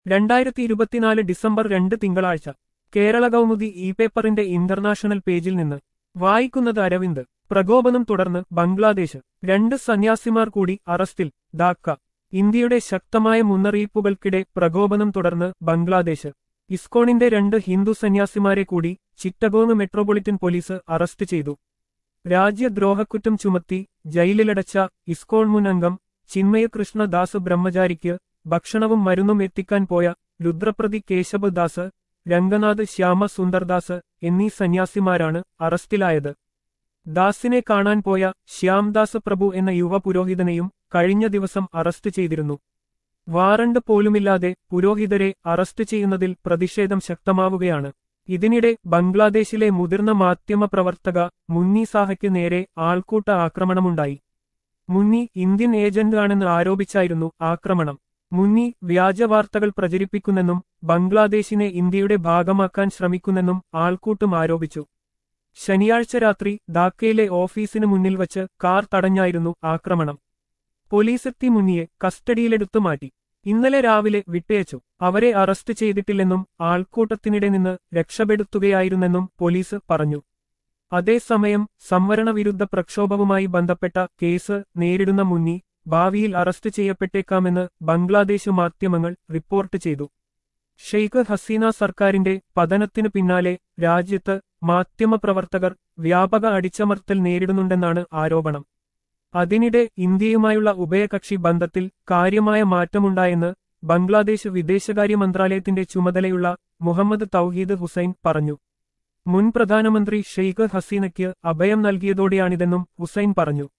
രണ്ടായിരത്തി ഇരുപത്തിനാല് ഡിസംബർ രണ്ട് തിങ്കളാഴ്ച കേരള കൗമുദി ഇ പേപ്പറിന്റെ ഇന്റർനാഷണൽ പേജിൽ നിന്ന് വായിക്കുന്നത് അരവിന്ദ് പ്രകോപനം തുടർന്ന് ബംഗ്ലാദേശ് രണ്ട് സന്യാസിമാർ കൂടി അറസ്റ്റിൽ ധാക്ക ഇന്ത്യയുടെ ശക്തമായ മുന്നറിയിപ്പുകൾക്കിടെ പ്രകോപനം തുടർന്ന് ബംഗ്ലാദേശ് ഇസ്കോണിന്റെ രണ്ട് ഹിന്ദു സന്യാസിമാരെ കൂടി ചിറ്റഗോങ് മെട്രോപൊളിറ്റൻ പോലീസ് അറസ്റ്റ് ചെയ്തു രാജ്യദ്രോഹക്കുറ്റം ചുമത്തി ജയിലിലടച്ച ഇസ്കോൺ മുൻ അംഗം ചിന്മയകൃഷ്ണ ദാസ് ബ്രഹ്മചാരിക്ക് ഭക്ഷണവും മരുന്നും എത്തിക്കാൻ പോയ രുദ്രപ്രതി കേശബ് ദാസ് രംഗനാഥ് ശ്യാമ സുന്ദർദാസ് എന്നീ സന്യാസിമാരാണ് അറസ്റ്റിലായത് ദാസിനെ കാണാൻ പോയ ശ്യാംദാസ് പ്രഭു എന്ന യുവ പുരോഹിതനെയും കഴിഞ്ഞ ദിവസം അറസ്റ്റ് ചെയ്തിരുന്നു വാറണ്ട് പോലുമില്ലാതെ പുരോഹിതരെ അറസ്റ്റ് ചെയ്യുന്നതിൽ പ്രതിഷേധം ശക്തമാവുകയാണ് ഇതിനിടെ ബംഗ്ലാദേശിലെ മുതിർന്ന മാധ്യമപ്രവർത്തക മുന്നി സാഹയ്ക്ക് നേരെ ആൾക്കൂട്ട ആക്രമണമുണ്ടായി മുന്നി ഇന്ത്യൻ ഏജന്റാണെന്ന് ആരോപിച്ചായിരുന്നു ആക്രമണം മുന്നി വ്യാജവാർത്തകൾ പ്രചരിപ്പിക്കുന്നെന്നും ബംഗ്ലാദേശിനെ ഇന്ത്യയുടെ ഭാഗമാക്കാൻ ശ്രമിക്കുന്നെന്നും ആൾക്കൂട്ടും ആരോപിച്ചു ശനിയാഴ്ച രാത്രി ധാക്കയിലെ ഓഫീസിന് മുന്നിൽ വച്ച് കാർ തടഞ്ഞായിരുന്നു ആക്രമണം പോലീസെത്തി മുന്നിയെ കസ്റ്റഡിയിലെടുത്തു മാറ്റി ഇന്നലെ രാവിലെ വിട്ടയച്ചു അവരെ അറസ്റ്റ് ചെയ്തിട്ടില്ലെന്നും ആൾക്കൂട്ടത്തിനിടെ നിന്ന് രക്ഷപ്പെടുത്തുകയായിരുന്നെന്നും പോലീസ് പറഞ്ഞു അതേസമയം സംവരണ വിരുദ്ധ പ്രക്ഷോഭവുമായി ബന്ധപ്പെട്ട കേസ് നേരിടുന്ന മുന്നി ഭാവിയിൽ അറസ്റ്റ് ചെയ്യപ്പെട്ടേക്കാമെന്ന് ബംഗ്ലാദേശ് മാധ്യമങ്ങൾ റിപ്പോർട്ട് ചെയ്തു ഷെയ്ഖ് ഹസീന സർക്കാരിന്റെ പതനത്തിനു പിന്നാലെ രാജ്യത്ത് മാധ്യമപ്രവർത്തകർ വ്യാപക അടിച്ചമർത്തൽ നേരിടുന്നുണ്ടെന്നാണ് ആരോപണം അതിനിടെ ഇന്ത്യയുമായുള്ള ഉഭയകക്ഷി ബന്ധത്തിൽ കാര്യമായ മാറ്റമുണ്ടായെന്ന് ബംഗ്ലാദേശ് വിദേശകാര്യ മന്ത്രാലയത്തിന്റെ ചുമതലയുള്ള മുഹമ്മദ് തൗഹീദ് ഹുസൈൻ പറഞ്ഞു മുൻ പ്രധാനമന്ത്രി ഷെയ്ഖ് ഹസീനയ്ക്ക് അഭയം നൽകിയതോടെയാണിതെന്നും ഹുസൈൻ പറഞ്ഞു